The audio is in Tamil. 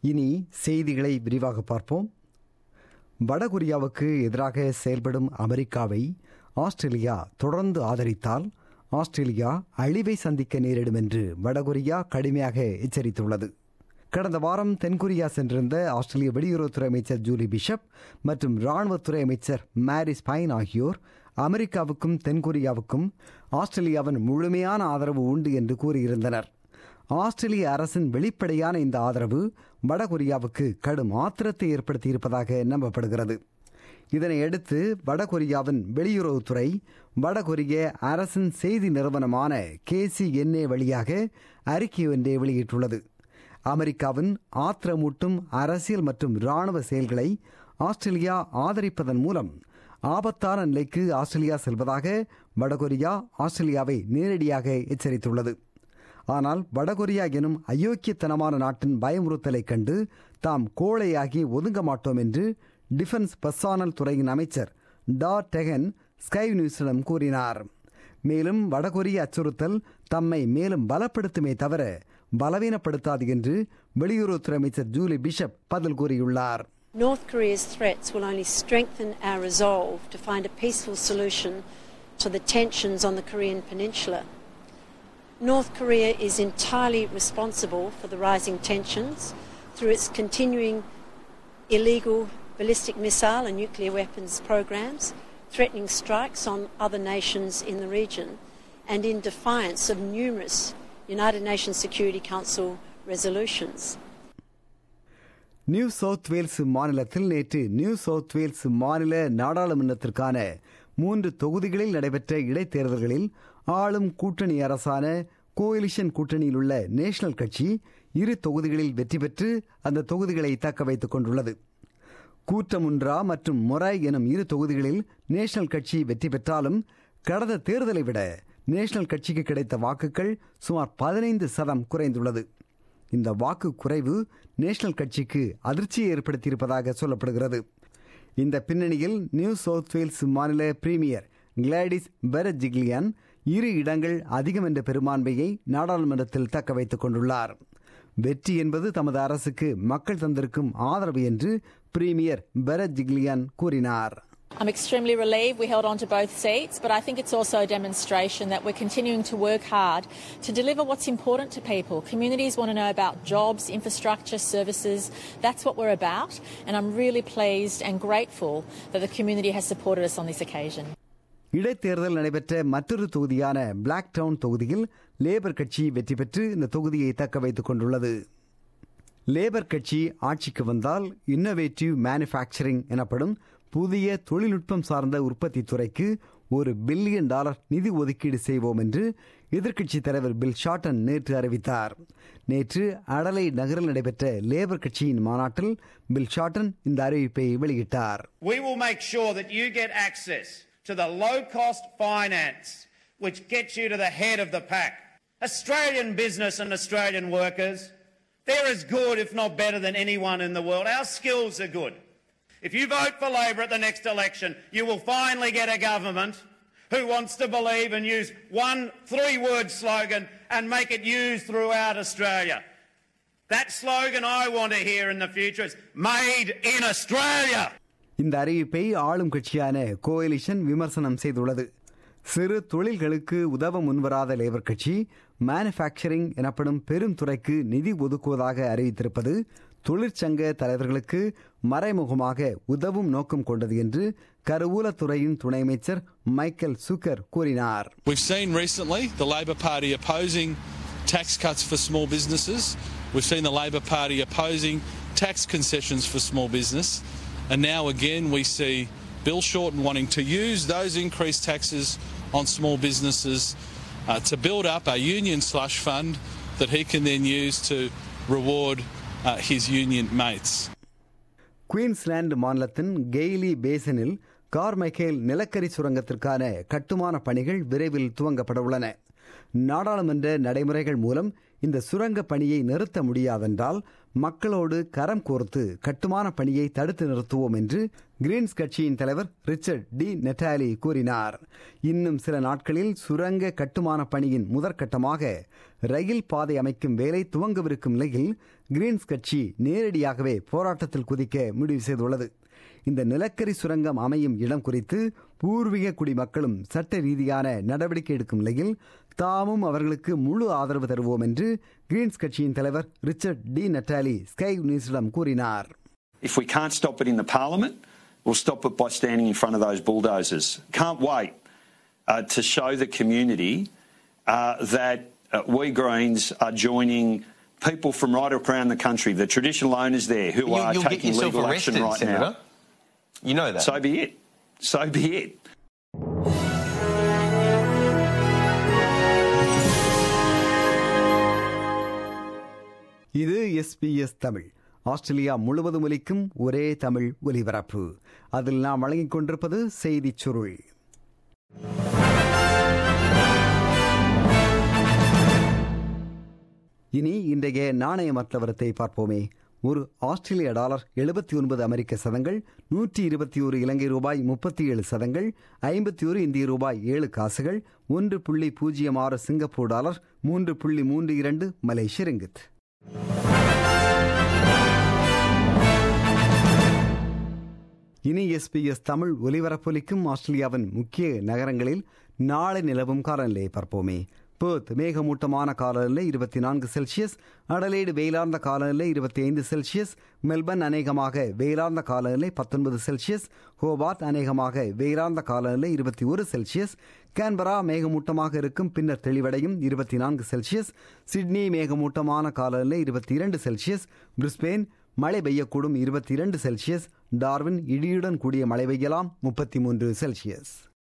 இனி செய்திகளை விரிவாக பார்ப்போம் வடகொரியாவுக்கு எதிராக செயல்படும் அமெரிக்காவை ஆஸ்திரேலியா தொடர்ந்து ஆதரித்தால் ஆஸ்திரேலியா அழிவை சந்திக்க நேரிடும் என்று வடகொரியா கடுமையாக எச்சரித்துள்ளது கடந்த வாரம் தென்கொரியா சென்றிருந்த ஆஸ்திரேலிய வெளியுறவுத்துறை அமைச்சர் ஜூலி பிஷப் மற்றும் ராணுவத்துறை அமைச்சர் மேரிஸ் பைன் ஆகியோர் அமெரிக்காவுக்கும் தென்கொரியாவுக்கும் ஆஸ்திரேலியாவின் முழுமையான ஆதரவு உண்டு என்று கூறியிருந்தனர் ஆஸ்திரேலிய அரசின் வெளிப்படையான இந்த ஆதரவு வடகொரியாவுக்கு கடும் ஆத்திரத்தை ஏற்படுத்தியிருப்பதாக நம்பப்படுகிறது இதனையடுத்து வடகொரியாவின் வெளியுறவுத்துறை வடகொரிய அரசின் செய்தி நிறுவனமான கேசிஎன்ஏ வழியாக அறிக்கை ஒன்றை வெளியிட்டுள்ளது அமெரிக்காவின் ஆத்திரமூட்டும் அரசியல் மற்றும் ராணுவ செயல்களை ஆஸ்திரேலியா ஆதரிப்பதன் மூலம் ஆபத்தான நிலைக்கு ஆஸ்திரேலியா செல்வதாக வடகொரியா ஆஸ்திரேலியாவை நேரடியாக எச்சரித்துள்ளது ஆனால் வடகொரியா எனும் அயோக்கியத்தனமான நாட்டின் பயமுறுத்தலைக் கண்டு தாம் கோழையாகி ஒதுங்க மாட்டோம் என்று டிஃபென்ஸ் பர்சானல் துறையின் அமைச்சர் டா டெகன் ஸ்கை நியூஸிடம் கூறினார் மேலும் வடகொரிய அச்சுறுத்தல் தம்மை மேலும் பலப்படுத்துமே தவிர பலவீனப்படுத்தாது என்று வெளியுறவுத்துறை அமைச்சர் ஜூலி பிஷப் பதில் கூறியுள்ளார் North Korea's threats will only strengthen our resolve to find a peaceful solution to the tensions on the Korean Peninsula. North Korea is entirely responsible for the rising tensions through its continuing illegal ballistic missile and nuclear weapons programs, threatening strikes on other nations in the region, and in defiance of numerous United Nations Security Council resolutions. New South Wales மாநிலத்தில் நேற்று நியூ சவுத் வேல்ஸ் மாநில நாடாளுமன்றத்திற்கான மூன்று தொகுதிகளில் நடைபெற்ற இடைத்தேர்தல்களில் ஆளும் கூட்டணி அரசான கோயிலிஷன் கூட்டணியில் உள்ள நேஷனல் கட்சி இரு தொகுதிகளில் வெற்றி பெற்று அந்த தொகுதிகளை தக்க வைத்துக் கொண்டுள்ளது கூற்றமுன்றா மற்றும் மொராய் எனும் இரு தொகுதிகளில் நேஷனல் கட்சி வெற்றி பெற்றாலும் கடந்த தேர்தலை விட நேஷனல் கட்சிக்கு கிடைத்த வாக்குகள் சுமார் பதினைந்து சதம் குறைந்துள்ளது இந்த வாக்கு குறைவு நேஷனல் கட்சிக்கு அதிர்ச்சியை ஏற்படுத்தியிருப்பதாக சொல்லப்படுகிறது இந்த பின்னணியில் நியூ சவுத் வேல்ஸ் மாநில பிரீமியர் கிளாடிஸ் பெரஜிக்லியன் இரு இடங்கள் அதிகம் என்ற பெரும்பான்மையை நாடாளுமன்றத்தில் தக்க வைத்துக் கொண்டுள்ளார் வெற்றி என்பது தமது அரசுக்கு மக்கள் தந்திருக்கும் ஆதரவு என்று பிரீமியர் பெரஜிக்லியன் கூறினார் I'm extremely relieved we held on to both seats, but I think it's also a demonstration that we're continuing to work hard to deliver what's important to people. Communities want to know about jobs, infrastructure, services. That's what we're about, and I'm really pleased and grateful that the community has supported us on this occasion. இடைத்தேர்தல் நடைபெற்ற மற்றொரு தொகுதியான பிளாக் டவுன் தொகுதியில் லேபர் கட்சி வெற்றி பெற்று இந்த தொகுதியை தக்க வைத்துக் கொண்டுள்ளது லேபர் கட்சி ஆட்சிக்கு வந்தால் இன்னோவேட்டிவ் மேனுஃபேக்சரிங் எனப்படும் புதிய தொழில்நுட்பம் சார்ந்த உற்பத்தி துறைக்கு ஒரு பில்லியன் டாலர் நிதி ஒதுக்கீடு செய்வோம் என்று எதிர்க்கட்சித் தலைவர் பில் ஷார்டன் நேற்று அறிவித்தார் நேற்று அடலை நகரில் நடைபெற்ற லேபர் கட்சியின் மாநாட்டில் பில் ஷார்டன் இந்த அறிவிப்பை வெளியிட்டார் We will make sure that you get access to the low cost finance which gets you to the head of the pack. Australian business and Australian workers, they're as good, if not better, than anyone in the world. Our skills are good. If you vote for Labor at the next election, you will finally get a government who wants to believe and use one three word slogan and make it used throughout Australia. That slogan I want to hear in the future is Made in Australia. இந்த அறிவிப்பை ஆளும் கட்சியான கோயலிஷன் விமர்சனம் செய்துள்ளது சிறு தொழில்களுக்கு உதவ முன்வராத லேபர் கட்சி மேனுஃபேக்சரிங் எனப்படும் பெரும் துறைக்கு நிதி ஒதுக்குவதாக அறிவித்திருப்பது தொழிற்சங்க தலைவர்களுக்கு மறைமுகமாக உதவும் நோக்கம் கொண்டது என்று கருவூலத்துறையின் துணை அமைச்சர் மைக்கேல் சுக்கர் கூறினார் We've seen recently the Labor Party opposing tax cuts for small businesses. We've seen the Labor Party opposing tax concessions for small business. And now again we see Bill Shorten wanting to use those increased taxes on small businesses uh, to build up a union slush fund that he can then use to reward uh, his union mates. Queensland மாநிலத்தின் கெய்லி பேசனில் கார்மைக்கேல் நிலக்கரி சுரங்கத்திற்கான கட்டுமான பணிகள் விரைவில் துவங்கப்பட உள்ளன நாடாளுமன்ற நடைமுறைகள் மூலம் இந்த சுரங்க பணியை நிறுத்த முடியாதென்றால் மக்களோடு கரம் கோர்த்து கட்டுமான பணியை தடுத்து நிறுத்துவோம் என்று கிரீன்ஸ் கட்சியின் தலைவர் ரிச்சர்ட் டி நெட்டாலி கூறினார் இன்னும் சில நாட்களில் சுரங்க கட்டுமான பணியின் முதற்கட்டமாக ரயில் பாதை அமைக்கும் வேலை துவங்கவிருக்கும் நிலையில் கிரீன்ஸ் கட்சி நேரடியாகவே போராட்டத்தில் குதிக்க முடிவு செய்துள்ளது இந்த நிலக்கரி சுரங்கம் அமையும் இடம் குறித்து பூர்வீக குடிமக்களும் சட்ட ரீதியான நடவடிக்கை எடுக்கும் நிலையில் தாமும் அவர்களுக்கு முழு ஆதரவு தருவோம் என்று கிரீன்ஸ் கட்சியின் தலைவர் ரிச்சர்ட் டி நட்டாலி ஸ்கை நியூஸிடம் கூறினார் If we can't stop it in the parliament, we'll stop it by standing in front of those bulldozers. Can't wait uh, to show the community uh, that uh, we Greens are joining people from right around the country, the traditional owners there who You, are you'll get taking yourself legal arrested, action right Senator. now. You know that. So be it. So be it. இது எஸ்பிஎஸ் தமிழ் ஆஸ்திரேலியா முழுவதும் ஒலிக்கும் ஒரே தமிழ் ஒலிபரப்பு அதில் நாம் வழங்கிக் கொண்டிருப்பது செய்திச் சுருள் இனி இன்றைய நாணயமற்றவரத்தை பார்ப்போமே ஒரு ஆஸ்திரேலிய டாலர் எழுபத்தி ஒன்பது அமெரிக்க சதங்கள் நூற்றி இருபத்தி ஒரு இலங்கை ரூபாய் முப்பத்தி ஏழு சதங்கள் ஐம்பத்தி ஒரு இந்திய ரூபாய் ஏழு காசுகள் ஒன்று புள்ளி பூஜ்ஜியம் ஆறு சிங்கப்பூர் டாலர் மூன்று புள்ளி மூன்று இரண்டு மலேசிய ரிங்கித் இனி எஸ்பிஎஸ் தமிழ் ஒலிபரப்பொலிக்கும் ஆஸ்திரேலியாவின் முக்கிய நகரங்களில் நாளை நிலவும் காலநிலையை பார்ப்போமே பேர்த் மேகமூட்டமான காலநிலை இருபத்தி நான்கு செல்சியஸ் அடலேடு வெயிலார்ந்த காலநிலை இருபத்தி ஐந்து செல்சியஸ் மெல்பர்ன் அநேகமாக வெயிலார்ந்த காலநிலை பத்தொன்பது செல்சியஸ் ஹோபார்ட் அநேகமாக வெயிலார்ந்த காலநிலை இருபத்தி ஒரு செல்சியஸ் கேன்பரா மேகமூட்டமாக இருக்கும் பின்னர் தெளிவடையும் இருபத்தி நான்கு செல்சியஸ் சிட்னி மேகமூட்டமான காலநிலை இருபத்தி இரண்டு செல்சியஸ் பிரிஸ்பெயின் மழை பெய்யக்கூடும் இருபத்தி இரண்டு செல்சியஸ் டார்வின் இடியுடன் கூடிய மழை பெய்யலாம் முப்பத்தி மூன்று செல்சியஸ்